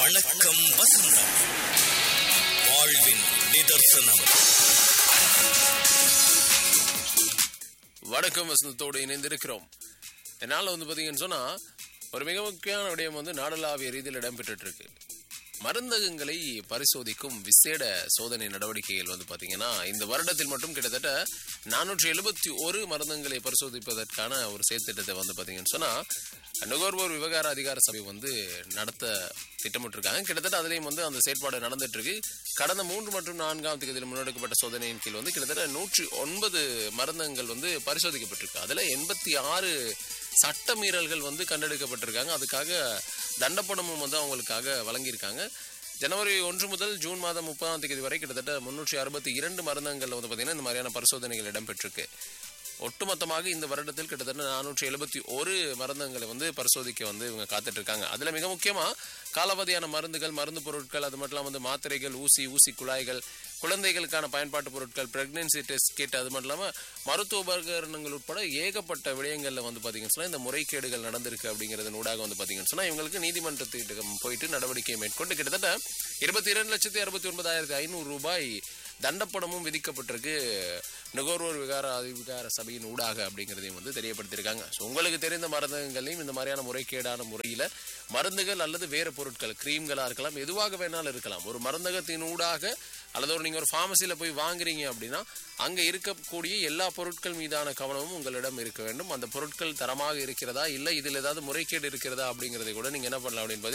வணக்கம் வசந்தம் வாழ்வின் நிதர்சனம் வணக்கம் வசந்தத்தோடு இணைந்திருக்கிறோம் என்னால் வந்து பார்த்தீங்கன்னு சொன்னால் ஒரு மிக முக்கியமான விடயம் வந்து நாடளாவிய ரீதியில் இடம்பெற்றுட்டு இருக்கு மருந்தகங்களை பரிசோதிக்கும் விசேட சோதனை நடவடிக்கைகள் வந்து பார்த்தீங்கன்னா இந்த வருடத்தில் மட்டும் கிட்டத்தட்ட நானூற்றி எழுபத்தி ஒரு மருந்தகங்களை பரிசோதிப்பதற்கான ஒரு செயற்திட்டத்தை வந்து பார்த்தீங்கன்னு சொன்னால் நுகர்வோர் விவகார அதிகார சபை வந்து நடத்த திட்டமிட்டிருக்காங்க கிட்டத்தட்ட அதுலேயும் வந்து அந்த செயற்பாடு நடந்துட்டு இருக்கு கடந்த மூன்று மற்றும் நான்காம் தேதியில் முன்னெடுக்கப்பட்ட சோதனையின் கீழ் வந்து கிட்டத்தட்ட நூற்றி ஒன்பது மருந்தகங்கள் வந்து பரிசோதிக்கப்பட்டிருக்கு அதில் எண்பத்தி ஆறு சட்ட மீறல்கள் வந்து கண்டெடுக்கப்பட்டிருக்காங்க அதுக்காக தண்டப்பணமும் வந்து அவங்களுக்காக வழங்கியிருக்காங்க ஜனவரி ஒன்று முதல் ஜூன் மாதம் முப்பதாம் தேதி வரை கிட்டத்தட்ட முன்னூற்றி அறுபத்தி இரண்டு மருந்தகங்கள் வந்து பார்த்தீங்கன்னா இந்த மாதிரியான பரிசோதனைகள் இடம்பெற்றிருக்கு ஒட்டுமொத்தமாக இந்த வருடத்தில் கிட்டத்தட்ட நானூற்றி எழுபத்தி ஒரு மருந்தகங்களை வந்து பரிசோதிக்க வந்து இவங்க காத்துட்டு இருக்காங்க அதுல மிக முக்கியமா காலாவதியான மருந்துகள் மருந்து பொருட்கள் அது மட்டும் இல்லாம வந்து மாத்திரைகள் ஊசி ஊசி குழாய்கள் குழந்தைகளுக்கான பயன்பாட்டு பொருட்கள் பிரெக்னன்சி டெஸ்ட் கிட் அது மட்டும் இல்லாம மருத்துவ உபகரணங்கள் உட்பட ஏகப்பட்ட விடயங்கள்ல வந்து பாத்தீங்கன்னு சொன்னா இந்த முறைகேடுகள் நடந்திருக்கு அப்படிங்கிறது ஊடாக வந்து பாத்தீங்கன்னு சொன்னா இவங்களுக்கு நீதிமன்றத்துக்கு போயிட்டு நடவடிக்கை மேற்கொண்டு கிட்டத்தட்ட இருபத்தி இரண்டு லட்சத்தி அறுபத்தி ஒன்பதாயிரத்தி ஐநூறு ரூபாய் தண்டப்பணமும் விதிக்கப்பட்டிருக்கு நுகர்வோர் விகார அதிகார சபையின் ஊடாக அப்படிங்கிறதையும் வந்து தெரியப்படுத்தியிருக்காங்க ஸோ உங்களுக்கு தெரிந்த மருந்தகங்களையும் இந்த மாதிரியான முறைகேடான முறையில் மருந்துகள் அல்லது வேறு பொருட்கள் கிரீம்களாக இருக்கலாம் எதுவாக வேணாலும் இருக்கலாம் ஒரு மருந்தகத்தின் ஊடாக அல்லது ஒரு நீங்கள் ஒரு ஃபார்மசியில் போய் வாங்குறீங்க அப்படின்னா அங்கே இருக்கக்கூடிய எல்லா பொருட்கள் மீதான கவனமும் உங்களிடம் இருக்க வேண்டும் அந்த பொருட்கள் தரமாக இருக்கிறதா இல்லை இதில் ஏதாவது முறைகேடு இருக்கிறதா அப்படிங்கிறதை கூட நீங்கள் என்ன பண்ணலாம் அப்படின்னு